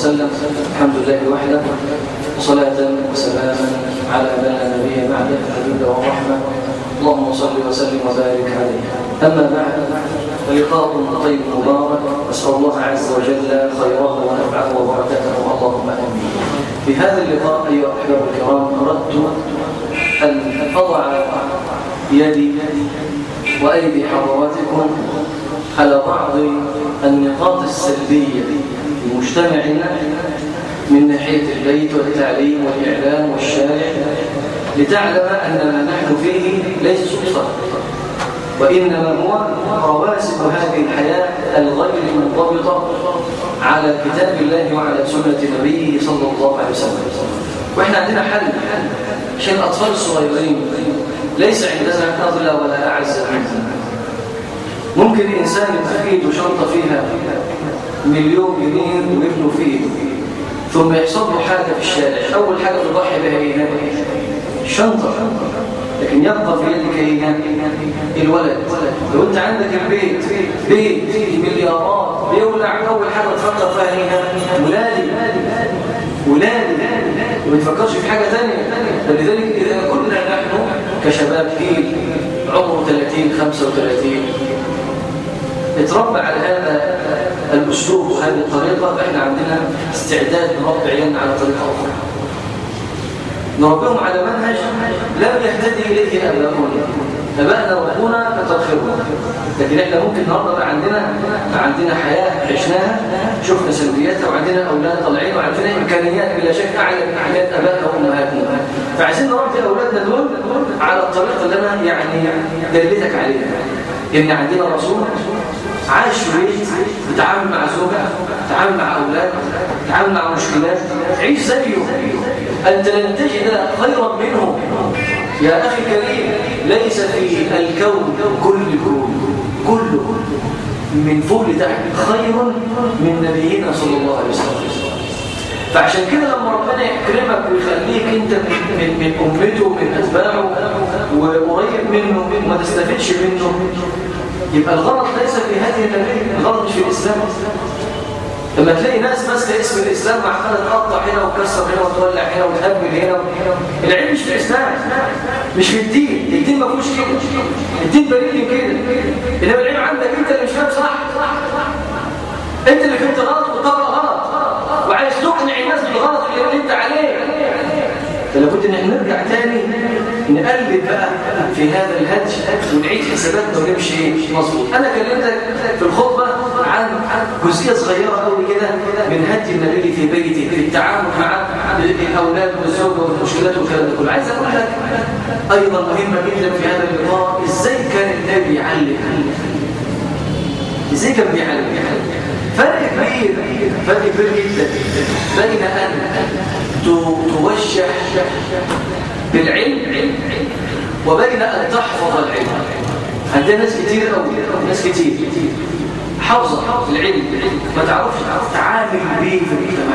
وسلم الحمد لله وحده وصلاة وسلاما على من لا نبي بعده الحبيب والرحمة اللهم صل وسلم وبارك عليه أما بعد فلقاء طيب مبارك أسأل الله عز وجل خيره ونفعه وبركاته اللهم آمين في هذا اللقاء أيها الأحباب الكرام أردت أن أضع يدي وأيدي حضراتكم على بعض النقاط السلبية في مجتمعنا من ناحية البيت والتعليم والإعلام والشارع لتعلم أن ما نحن فيه ليس صدفة وإنما هو رواسب هذه الحياة الغير منضبطة على كتاب الله وعلى سنة نبيه صلى الله عليه وسلم وإحنا عندنا حل عشان الأطفال الصغيرين ليس عندنا أغلى ولا أعز منهم ممكن إنسان يبقى في ايده شنطة فيها مليون جنيه وابنه فيه ثم يحصل له حاجة في الشارع أول حاجة تضحي بها إيه الشنطة لكن يبقى في يدك إيه الولد لو أنت عندك البيت بيت فيه مليارات بيولع أول حاجة تفكر فيها إيه ولادي ولادي وما تفكرش في حاجة ثانية فلذلك إذا كنا نحن كشباب جيل عمره 30 35 اتربى على هذا الأسلوب وهذه الطريقة فإحنا عندنا استعداد نربي عيالنا على طريقة أخرى نربيهم على منهج لم يهتدي إليه أباؤنا أبائنا وأبونا كتر خيرهم لكن إحنا ممكن النهارده بقى عندنا بقى عندنا حياة عشناها شفنا سلبياتها وعندنا أولاد طالعين وعندنا إمكانيات بلا شك أعلى من إمكانيات أبائنا وأمهاتنا فعايزين نربي أولادنا دول على الطريقة اللي أنا يعني دلتك عليها إن عندنا رسول عاش في بيت بتعامل مع زوجة بتعامل مع أولاد بتعامل مع مشكلات عيش زيه أنت لن تجد خيرا منه يا أخي الكريم ليس في الكون كل كون كله من فوق لتحت خير من نبينا صلى الله عليه وسلم فعشان كده لما ربنا يكرمك ويخليك انت من, من امته ومن اتباعه وقريب منه وما تستفدش منه يبقى الغلط ليس في هذه النبي الغلط مش في الإسلام لما تلاقي ناس ماسكه اسم الإسلام وعماله تقطع هنا وتكسر هنا وتولع هنا وتهبل هنا العلم مش في الإسلام مش في الدين الدين ما فيهوش كده الدين بريء من كده إنما العلم عندك أنت اللي مش فاهم صح أنت اللي فهمت غلط وطبق غلط وعايز تقنع الناس بالغلط اللي أنت عليه فلابد ان احنا نرجع تاني نقلب بقى في هذا الهدج ونعيد حساباتنا ونمشي مظبوط انا كلمتك في الخطبه عن جزئيه صغيره قوي كده من هدي النبي في بيته في التعامل مع الاولاد والزوجه والمشكلات والكلام ده كله عايز اقول لك ايضا مهمه جدا في هذا اللقاء ازاي كان النبي يعلم ازاي كان بيعلم فرق كبير فرق كبير جدا بين ان توجه بالعلم وبين أن تحفظ العلم عندنا ناس كتير أو ناس كتير حافظة العلم ما تعرفش تعامل به في المجتمع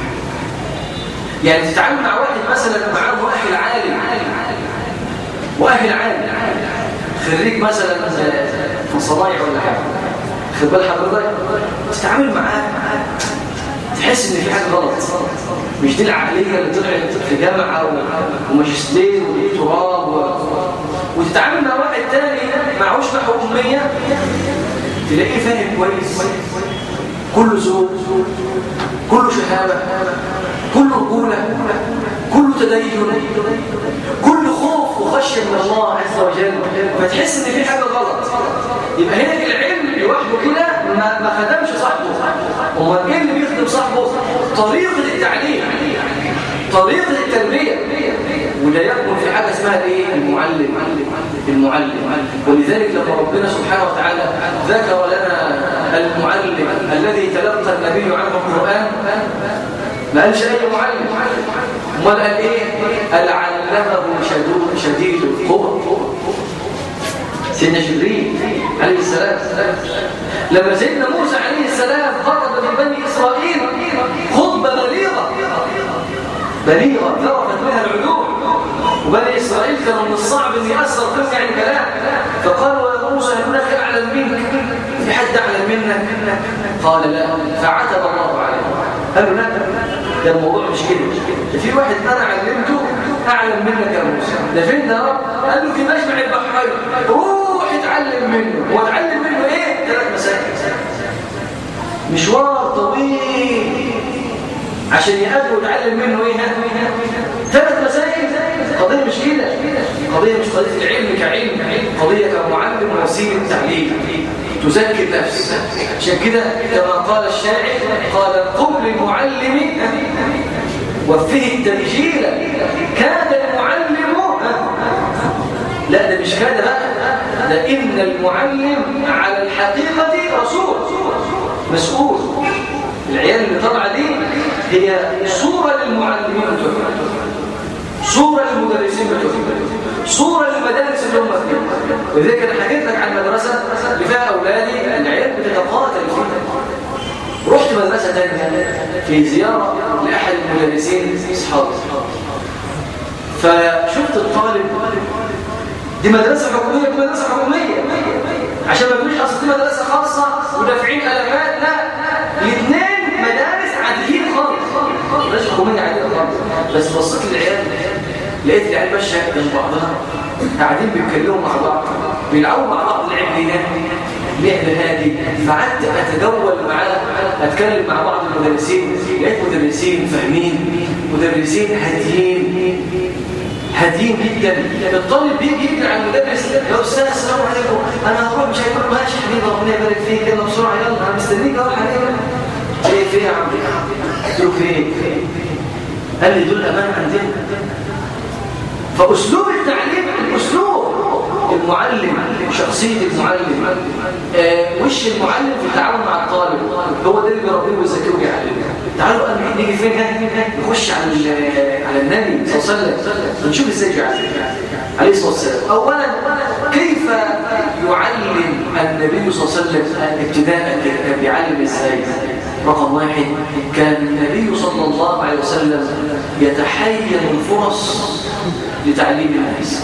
يعني تتعامل مع واحد مثلا معاه مؤهل عالي مؤهل عالي خريج مثلا في صنايع ولا حاجه خد بال حضرتك تتعامل معاه تحس ان في حاجه غلط مش دي العقليه اللي طلعت في جامعه وماجستير ودكتوراه و... وتتعامل مع واحد تاني معهوش نحو اميه تلاقيه فاهم كويس كله ذوق كله شهاده كله رجوله كله تدين كله خوف وخشيه من الله عز وجل فتحس ان في حاجه غلط يبقى هنا العلم لوحده كده ما, ما خدمش صاحبه امال ايه اللي بيخدم صاحبه طريقه التعليم طريقه التربيه وده يكمن في حاجه اسمها ايه المعلم المعلم ولذلك لما ربنا سبحانه وتعالى ذكر لنا المعلم الذي تلقى النبي عنه القران ما قالش اي معلم امال قال ايه قال علمه شديد شديد القوه سيدنا جبريل عليه السلام لما سيدنا موسى عليه السلام خطب لبني اسرائيل خطبه بليغه بليغه ذرفت منها العلوم وبني اسرائيل كانوا من الصعب ان ياثر فيهم يعني كلام فقالوا يا موسى هناك اعلم منك في حد اعلم منك قال لا فعتب الله عليه قال له لا ده الموضوع مش كده ده في واحد انا علمته اعلم منك يا موسى ده فين ده قال له في مجمع البحرين روح اتعلم منه واتعلم منه ايه ثلاث مسائل مشوار طويل عشان يقابله ويتعلم منه ايه ثلاث مسائل قضيه مش كده قضيه مش قضيه العلم كعلم قضيه كمعلم وسيله تعليم تزكي النفس عشان كده كما قال الشاعر قال قم للمعلم وفيه التبجيل كاد المعلم لا ده مش كاد بقى ده إن المعلم على الحقيقة رسول مسؤول العيال اللي طالعه دي هي صورة للمعلمين بتوعهم صورة للمدرسين بتوعهم صورة للمدارس اللي هم فيها ولذلك أنا حكيت لك عن مدرسة اللي فيها أولادي العيال بتتقاتل فيها رحت مدرسة تانية في زيارة لأحد المدرسين أصحابي فشفت الطالب دي مدرسة حكومية دي مدرسة حكومية عشان ما تقولش أصل دي مدرسة خاصة ودافعين ألمات لا الاثنين مدارس عاديين خالص مدرسة حكومية عادية خالص بس بصيت للعيال لقيت العيال ماشية جنب بعضها قاعدين بيتكلموا مع بعض بيلعبوا مع بعض لعب هنا لعب هادي فقعدت اتجول معاه اتكلم مع بعض المدرسين لقيت مدرسين فاهمين مدرسين هاديين هاديين جدا الطالب بيجي يجري على المدرس يا استاذ السلام عليكم انا هروح مش هيكون ماشي حبيبي ربنا يبارك فيك يلا بسرعه يلا انا مستنيك اروح عليك ايه في يا عم قلت له فين قال لي دول امان عندنا فاسلوب التعليم الاسلوب المعلم شخصيه المعلم آه وش المعلم في التعامل مع الطالب هو ده اللي بيربيه ويزكيه ويعلمه تعالوا قال نيجي فين نخش على على النبي صلى الله عليه وسلم ونشوف ازاي بيعلم عليه الصلاه والسلام اولا كيف يعلم النبي صلى الله عليه وسلم ابتداء كان بيعلم ازاي رقم واحد كان النبي صلى الله عليه وسلم يتحين الفرص لتعليم الناس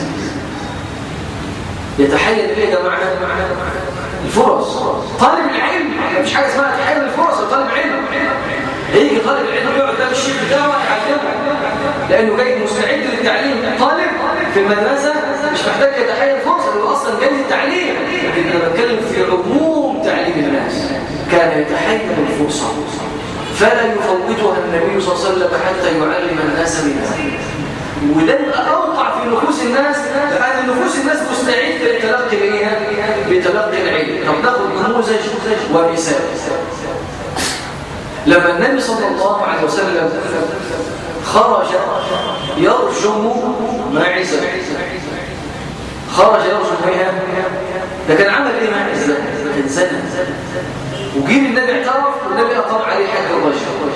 يتحين ايه يا جماعه الفرص طالب العلم مفيش حاجه اسمها تحين الفرص طالب علم هيجي طالب العلم يقعد قدام الشيخ بتاعه يعلمه لانه جاي مستعد للتعليم طالب في المدرسه مش محتاج يتحين فرصه هو اصلا جاي للتعليم لكن انا بتكلم في عموم تعليم الناس كان يتحين الفرصه فلا يفوتها النبي صلى الله عليه وسلم حتى يعلم الناس منها وده اوقع في نفوس الناس لان نفوس الناس مستعده لتلقي ايه لتلقي العلم طب ناخد نموذج ومثال لما النبي صلى الله عليه وسلم خرج يرجم معزة خرج يرجم ايه ده كان عمل ايه معزة كان سنة وجيب النبي اعترف والنبي اقام عليه حد الرجل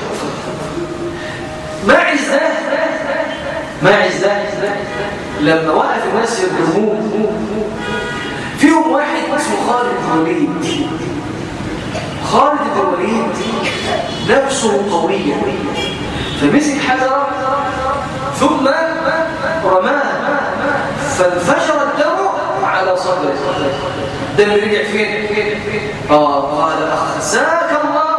معز ده معز ده لما وقف الناس يرجموه فيهم واحد اسمه خالد بن الوليد خالد بن الوليد نفسه قوية فمسك حجرة ثم رماه فانفجر الدم على صدره الدم رجع فين؟ آه قال أخزاك الله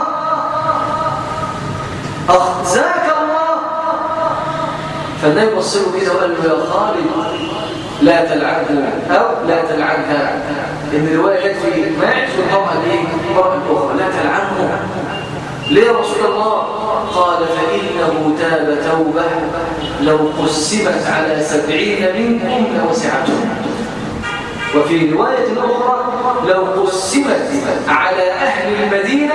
أخزاك الله فالنبي بص له كده وقال له يا خالد لا تلعنه أو لا تلعنها إن الرواية جت في ماعز والمرأة دي المرأة الأخرى لا تلعنه ليه يا رسول الله قال فإنه تاب توبة لو قسمت على سبعين منكم لوسعتهم وفي رواية أخرى لو قسمت على أهل المدينة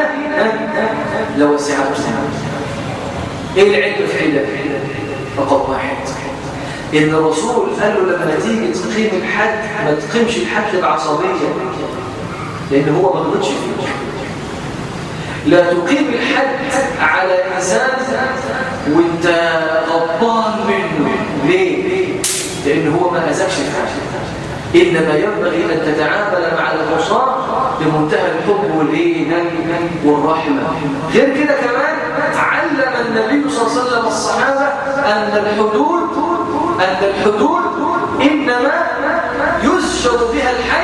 لوسعتهم إيه العلم في عدة فقط واحد إن الرسول قال له لما تيجي تقيم الحد ما تقيمش الحد بعصبية لأن هو ما غلطش فيه لا تقيم الحد على إنسان وانت غضبان منه ليه؟ لأن هو ما أذكش في حاجة إنما ينبغي أن تتعامل مع العصاة بمنتهى الحب والإيه والرحمة غير كده كمان علم النبي صلى الله عليه وسلم الصحابة أن الحدود أن الحدود إنما يسجد بها الحي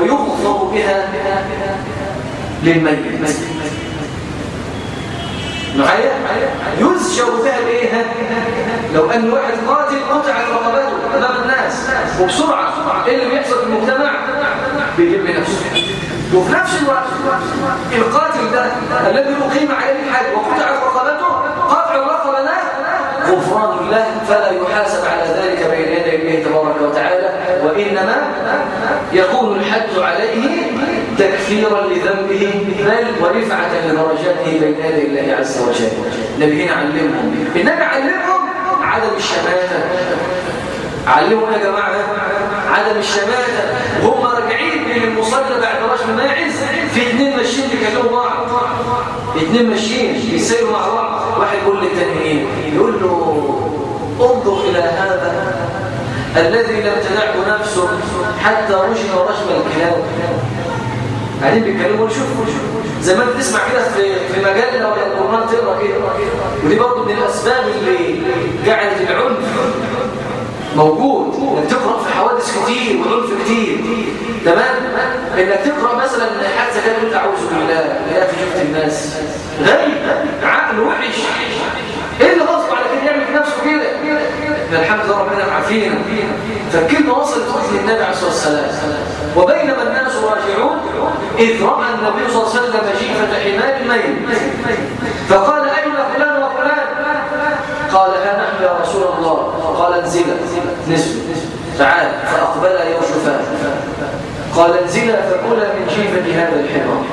ويغفر بها للميت معايا يزجر بها الايه لو ان واحد قاتل قطعت رقبته امام الناس وبسرعه ايه اللي بيحصل في المجتمع بيجيب نفسه وفي نفس الوقت القاتل ده الذي اقيم عليه الحد وقطعت رقبته قطع الرقبه ده غفران الله فلا يحاسب على ذلك بين يدي الله تبارك وتعالى وانما يكون الحد عليه تكفيرا لذنبه بل ورفعة لدرجاته بين يدي الله عز وجل النبي هنا علمهم النبي علمهم عدم الشماتة علمهم يا جماعة عدم الشماتة هم راجعين من المصلى بعد رجل ماعز في اثنين ماشيين بيكلموا بعض اثنين ماشيين بيسيروا مع بعض واحد يقول للتاني ايه يقول له انظر الى هذا الذي لم تدعه نفسه حتى رجم رجم الكلاب قاعدين بيتكلموا شوف زمان بتسمع كده في في مجله ولا القران تقرا كده ودي برضه من الاسباب اللي جعلت العنف موجود انك تقرا في حوادث كتير وعنف كتير تمام انك تقرا مثلا حادثه كده تقول اعوذ بالله يا اخي شفت الناس غريب عقل وحش ايه اللي غصب على كده يعمل في نفسه كده الحمد لله ربنا معافينا فالكلمه وصلت وجه النبي عليه الصلاه والسلام وبينما الناس راجعون اذ راى النبي صلى الله عليه وسلم جيفه حمار ميت فقال اين فلان وفلان قال ها نحن يا رسول الله قال انزلا نزل تعال فاقبلا يرشفان قال انزلا فكلا من جيفه هذا الحمار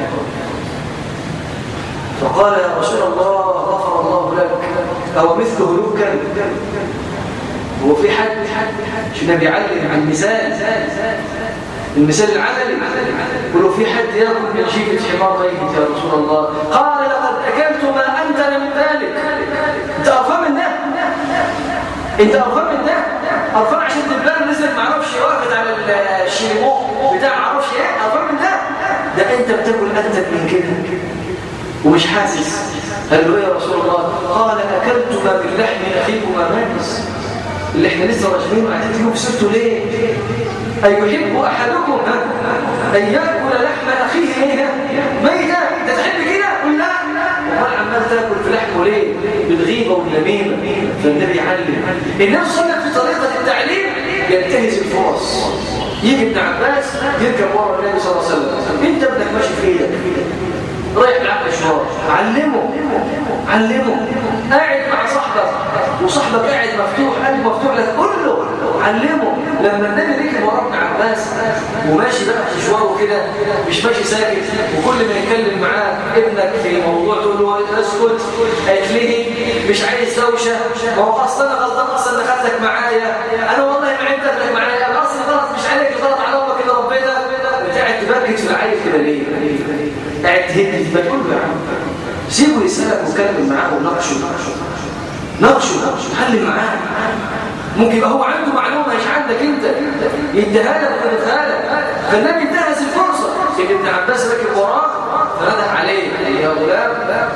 فقال يا رسول الله غفر الله لك أو مثله لك هو في حد مش النبي يعلم عن مثال المثال العملي ولو في حد ياكل من جيفة حمار ميت يا رسول الله قال لقد أكلت ما أنتن من ذلك أنت أرفان من ده أنت أرفان من ده أرفان عشان تبان نزلت معرفش وقفت على الشيمو بتاع معرفش ايه أرفان من ده ده أنت بتاكل أنتن من كده ومش حاسس قال له ايه يا رسول الله قال اكلت ما من لحم اخيكما ماكس اللي احنا لسه راجعين وقاعدين تجيبوا في سيرته ليه ايحب احدكم ان ياكل لحم اخيه ايه ميتا انت تحب كده قل لا امال عمال تاكل في لحمه ليه بالغيبه والنميمه فالنبي يعلم النبي صلى الله عليه وسلم في طريقه التعليم ينتهز الفرص يجي ابن عباس يركب ورا النبي صلى الله عليه وسلم انت ابنك ماشي في ايدك رايح معاك مشوار علمه علمه قاعد مع صاحبك وصاحبك قاعد مفتوح قلب مفتوح لك قول له علمه لما النبي ركب ورا ابن عباس وماشي بقى في مشواره كده مش ماشي ساكت وكل ما يتكلم معاه ابنك في موضوع تقول له اسكت هيتلهي مش عايز دوشه ما هو اصلا انا غلطان اصلا دخلتك معايا انا والله ما عندي دخلك معايا انا اصلا غلط مش عليك غلط على امك اللي ربيتك انت قاعد تبكت في العيل كده ليه؟ قاعد تهد بتقول له يا عم سيبه يسألك وكلم معاه وناقشه ناقشه حل معاه ممكن يبقى هو عنده معلومة مش عندك انت يديها لك ويديها لك فالنبي انتهز الفرصة ان ابن عباس راكب وراه فنده عليه يا غلام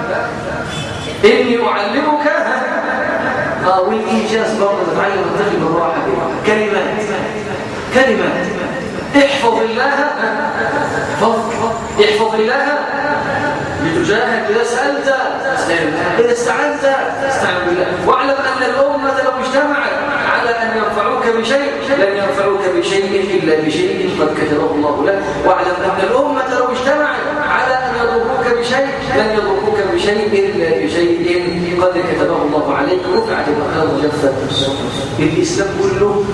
اني اعلمك اه والايجاز برضه تتعلم الطفل بالراحه كلمات كلمات احفظ الله احفظ احفظ الله لتجاهد إذا سألت إذا استعنت استعن بالله واعلم أن الأمة لو اجتمعت على أن ينفعوك بشيء لن ينفعوك بشيء إلا بشيء قد كتبه الله لك واعلم أن الأمة لو اجتمعت على أن يضروك بشيء لن يضروك بشيء إلا بشيء قد كتبه الله عليك رفعت الأقلام وجفت الإسلام كله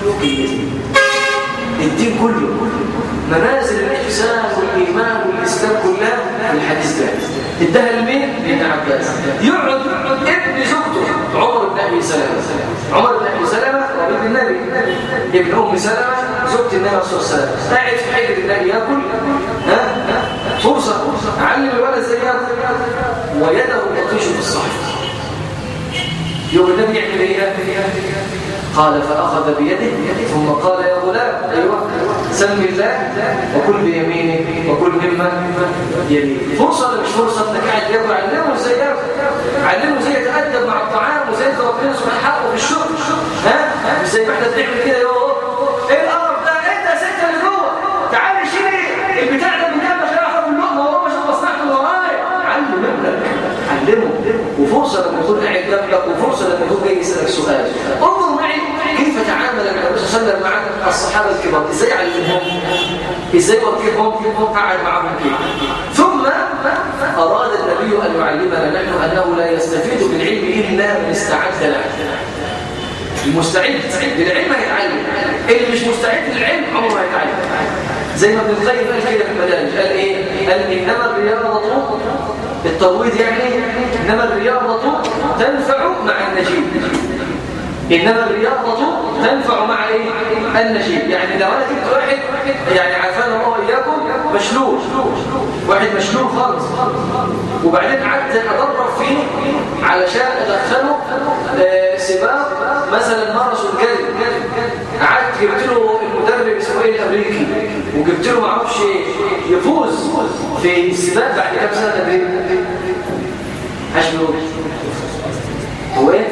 الدين كله منازل الإحسان والإيمان والإسلام كلها في الحديث ده ادها لمين؟ لابن عباس يقعد ابن زوجته عمر بن أبي سلمة عمر بن أبي سلمة ربيب النبي ابن أم سلمة زوجة النبي صلى الله عليه وسلم قاعد في حجر النبي ياكل ها فرصة علم الولد ازاي ياكل ويده تطيش في الصحف يوم النبي يعمل ايه؟ قال فأخذ بيده ثم قال يا غلام أيوة سم الله وكل بيمينك وكل مما يليك فرصة ولا مش فرصة انك قاعد ياكل علمه ازاي ياكل علمه ازاي يتأدب مع الطعام وازاي ربنا سبحانه حقه في الشغل ها مش زي ما احنا بنعمل كده يوه ايه الامر ده انت يا ست اللي جوه تعالي شيلي البتاع ده من جنبك عشان اعرف اللقمه وهو شوف مصلحته ورايا علم ابنك علمه وفرصه لما يكون قاعد جنبك وفرصه لما يكون جاي يسالك سؤال انظر معي كيف تعامل النبي صلى الله عليه وسلم مع الصحابه الكبار ازاي علمهم ازاي وجههم قعد معهم كيف ثم اراد النبي ان يعلمنا نحن انه لا يستفيد بالعلم الا من استعد له المستعد للعلم هيتعلم اللي مش مستعد للعلم عمره ما هيتعلم زي ما ابن القيم قال كده في المدارج قال ايه قال انما الرياضه الترويض يعني انما الرياضه تنفع مع النجيب انما الرياضه تنفع مع ايه النجيب يعني لو انا جبت واحد يعني عافانا الله واياكم مشلول واحد مشلول خالص وبعدين قعدت ادرب فيه علشان ادخله آه سباق مثلا مارس الجري قعدت جبت له المدرب اسمه ايه الامريكي وجبت له ما اعرفش يفوز في السباق بعد كام سنه تدريب عاش هو ايه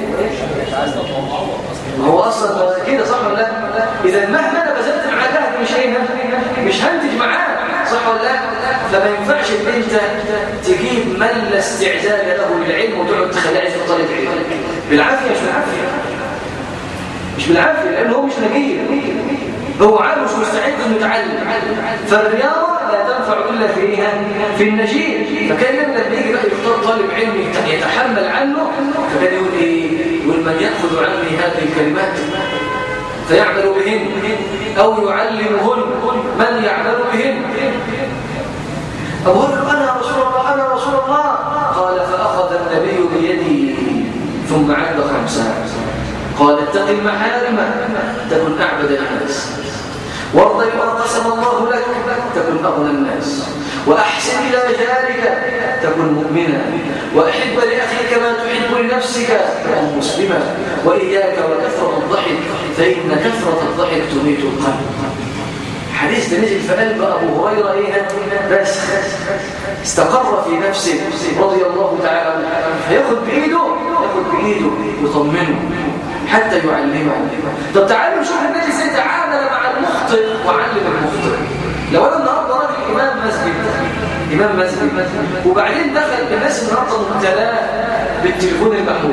هو اصلا كده صح ولا لا اذا مهما انا بذلت معاه جهد مش ايه مش هنتج معاه صح ولا لا فما ينفعش ان انت تجيب من لا استعداد له للعلم وتقعد تخليه عايز طالب علم بالعافيه مش بالعافيه مش بالعافيه لانه هو مش نجيب هو عارف مش مستعد انه يتعلم فالرياضه لا تنفع الا في ايه في النجيب فكان لما يجي بقى يختار طالب علم يتحمل عنه فكان يقول ايه يقول من ياخذ عني هذه الكلمات فيعمل بهن او يعلمهن من يعمل بهن أبو هريرة أنا رسول الله أنا رسول الله قال فأخذ النبي بيدي ثم عد خمسة قال اتق المحارم تكن أعبد الناس وارض بما قسم الله لك تكن أغنى الناس وأحسن إلى جارك تكن مؤمنا وأحب لأخيك ما تحب لنفسك تكن مسلما وإياك وكثرة الضحك فإن كثرة الضحك تميت القلب حديث ده نزل في قلب أبو هريرة إيه بس استقر في نفسه رضي الله تعالى عنه فياخد بإيده ياخد بإيده يطمنه حتى يعلمه طب تعالوا نشوف النبي ازاي تعامل مع المخطئ وعلم المخطئ لو انا النهارده راجل امام مسجد امام مسجد وبعدين دخل الناس النهارده مبتلاه بالتليفون المحمول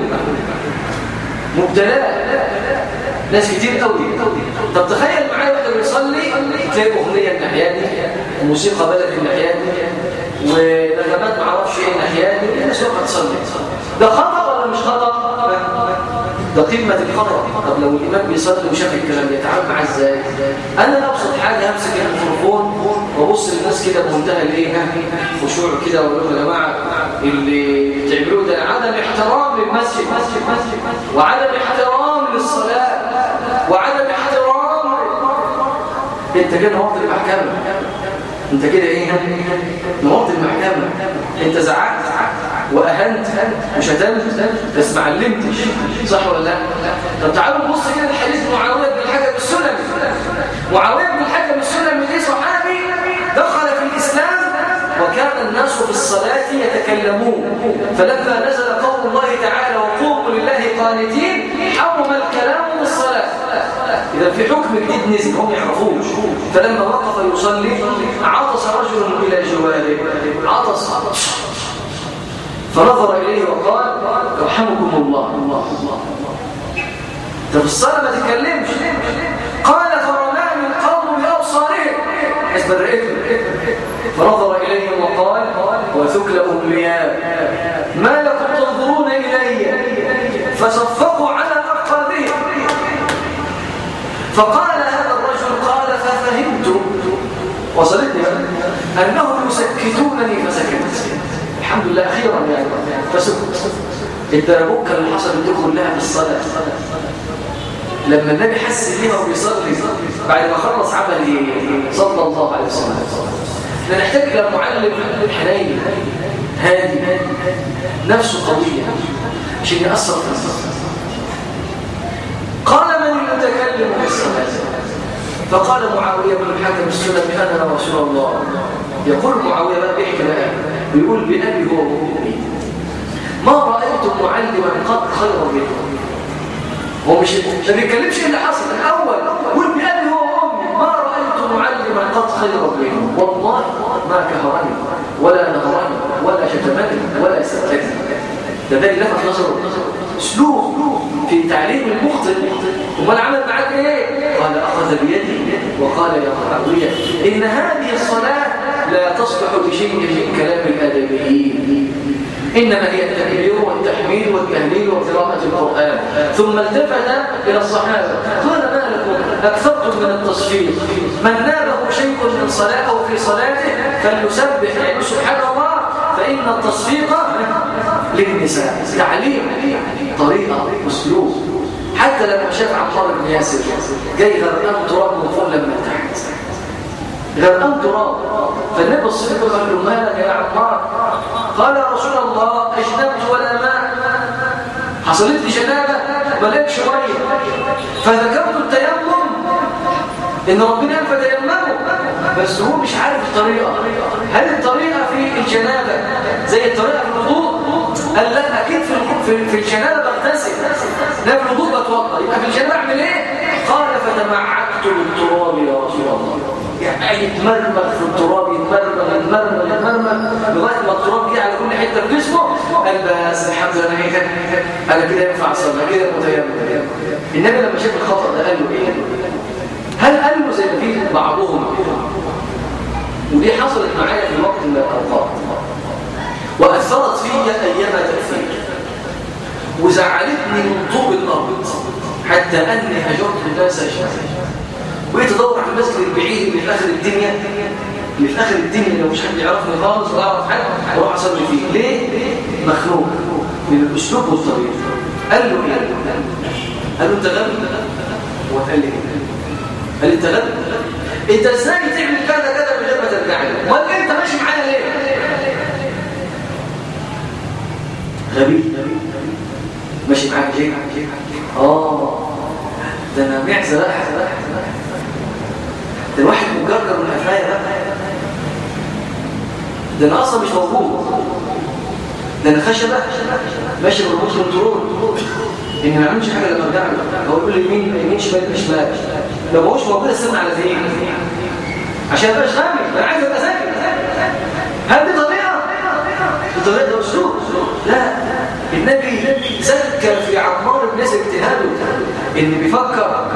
مبتلاه ناس كتير قوي طب تخيل معايا واحد بيصلي تلاقي اغنيه الناحيه دي وموسيقى بلد الناحيه دي ونغمات ما اعرفش ايه الناحيه دي الناس واقفه تصلي ده خطا ولا مش خطا ده قمه الخطا طب لو الامام بيصلي وشاف الكلام يتعامل معاه ازاي انا ابسط حاجه همسك الميكروفون وابص للناس كده بمنتهى الايه خشوع كده واقول لهم يا جماعه اللي بتعملوه ده عدم احترام للمسجد وعدم احترام للصلاه وعدم احترام انت كده نورت المحكمة انت كده ايه نورت المحكمة انت زعقت واهنت وشتمت بس ما علمتش صح ولا لا طب تعالوا نبص كده الحديث معاويه بن الحكم السلمي معاويه بن الحكم السلمي ده صحابي دخل في الاسلام وكان الناس في الصلاة يتكلمون فلما نزل قول الله تعالى وقوموا لله قانتين حرم الكلام بالصلاة إذا في حكم جديد نزل هم يعرفوش فلما وقف يصلي عطس رجل إلى جواره عطس فنظر إليه وقال رحمكم الله الله الله ده في الصلاة ما تتكلمش قال فرماني القوم بأبصارهم حسب الرئيس فنظر إليهم وقال وثكل أملياء ما لكم تنظرون إلي فصفقوا على أفقادهم فقال هذا الرجل قال ففهمت وصلتني أنهم يسكتونني فسكت الحمد لله أخيرا يعني فسكت الدربوكة اللي حصلت دي كلها في الصلاة لما النبي حس بيها وبيصلي بعد ما خلص عمل ايه صلى الله عليه وسلم احنا نحتاج الى معلم حنين هادي نفسه قويه عشان ياثر في الصلاه قال من المتكلم في الصلاه فقال معاويه بن الحكم السلمي انا رسول الله يقول معاويه بقى بيحكي بقى بيقول بابي هو وامي ما رايت معلما قط خيرا منه هو مش ما بيتكلمش ايه اللي حصل الاول قول بأبي هو وامي ما رايت معلما قد خيرا منه والله ما كهرني ولا نهرني ولا شتمني ولا سبتني ده ده اللي لفت نظره اسلوب في تعليم المخطئ امال عمل معاك ايه قال اخذ بيدي وقال يا معاويه ان هذه الصلاه لا تصلح لشيء من كلام الادبيين إنما هي التكبير والتحميد والتهليل وقراءة القرآن ثم التفت إلى الصحابة قال ما لكم أكثرتم من التصفيق من نابه شيء من صلاة أو في صلاته فليسبح يعني سبحان الله فإن التصفيق للنساء تعليم طريقة أسلوب حتى لما شاف عمار بن ياسر جاي غرقان تراب من فوق لما تحت غرقان تراب فالنبي الصديق قال له مالك يا عمار قال يا رسول الله اجنبت ولا ماء حصلت لي جنابه مليت شويه فذكرت التيمم ان ربنا قال فتيمموا بس هو مش عارف الطريقه هل الطريقه في الجنابه زي الطريقه في الوضوء قال لا اكيد في في الجنابه بغتسل لا في الوضوء بتوضا يبقى في الجنابه اعمل ايه قال فتمعكت بالتراب يا رسول الله يعني يتمرمغ في التراب يتمرمغ يتمرمغ يتمرمغ لغايه ما التراب جه على كل حته في جسمه قال بس الحمد لله انا كده انا كده ينفع اصلي كده متيمم النبي لما شاف الخطا ده قال له ايه هل قال له زي ما في بعضهم ودي حصلت معايا في وقت من الاوقات واثرت فيا ايام تاثير وزعلتني من طوب الارض حتى اني هجرت الناس اجمعين بقيت ادور على المسجد البعيد اللي في اخر الدنيا اللي في اخر الدنيا لو مش حد يعرفني خالص ولا اعرف حد واروح اصلي فيه ليه مخنوق من الاسلوب والطريقه قال له ايه قال له انت غبي هو قال لي كده قال لي انت غبي انت ازاي تعمل كذا كذا من غير ما ترجع لي امال انت ماشي معايا ليه غبي ماشي معاك ليه اه ده انا معزه بقى ده الواحد مجرجر من قفايا بقى ده انا اصلا مش موجود ده انا خشبه ماشي بالريموت كنترول اني ما اعملش حاجه لما ارجع له هو يقول لي يمين يمين شمال شمال لو ما هوش موجود استنى على زين عشان ابقاش غبي انا عايز ابقى ذكي هل دي طريقه دي طريقه ده اسلوب لا النبي زكى في عمار بن ياسر اجتهاده ان بيفكر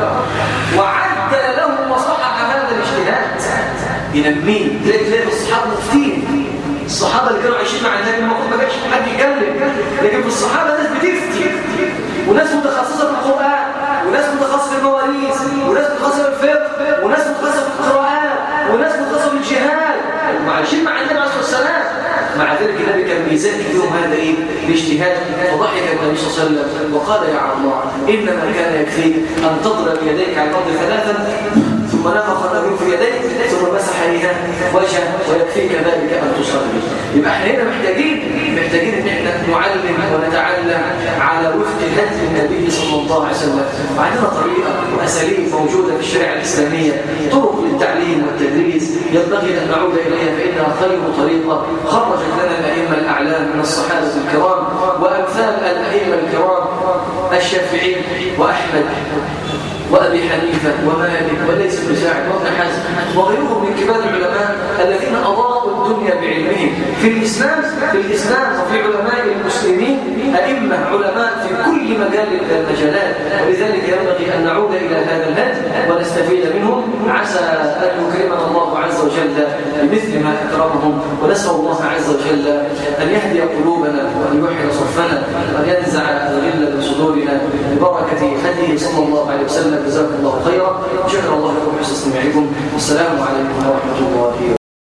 وعدل له وصحح هذا الاجتهاد ينميه تلاقي تلاقي الصحابه مفتين الصحابه اللي كانوا عايشين مع النبي المفروض ما كانش حد يتكلم لكن في الصحابه ناس بتفتي وناس متخصصه في القران وناس متخصصه في المواريث وناس متخصصه في الفقه وناس متخصصه في القراءات وناس متخصصه في الجهاد وعايشين مع النبي عليه الصلاه والسلام مع ذلك النبي كان بيزكي فيهم هذا ايه الاجتهاد فضحك النبي صلى الله عليه وسلم وقال يا عمار انما كان يكفيك ان تضرب يديك على الارض ثلاثا ثم نفخ النبي في يديك ثم مسح عليها وجهه ويكفيك ذلك ان تصلي يبقى احنا هنا محتاجين محتاجين ان احنا نعلم ونتعلم على وفق هدي النبي صلى الله عليه وسلم وعندنا طريقه واساليب موجوده في الشريعه الاسلاميه طرق للتعليم والتدريس ينبغي ان نعود اليها فانها خير طريقه خرجت لنا الائمه الاعلام من الصحابه الكرام وامثال الائمه الكرام الشافعي واحمد وأبي حنيفة ومالك وليس بن سعد وابن حزم وغيرهم من كبار العلماء الذين أضاءوا الدنيا بعلمهم في الإسلام في الإسلام وفي علماء المسلمين أئمة علماء في كل مجال من المجالات ولذلك ينبغي أن نعود إلى هذا الهدي ونستفيد منهم عسى أن يكرمنا الله عز وجل بمثل ما أكرمهم ونسأل الله عز وجل أن يهدي قلوبنا وأن يوحد صفنا وأن ينزع الغل من صدورنا ببركة هديه صلى الله عليه وسلم جزاكم الله خيرا شكر الله لكم حسن استماعكم والسلام عليكم ورحمة الله وبركاته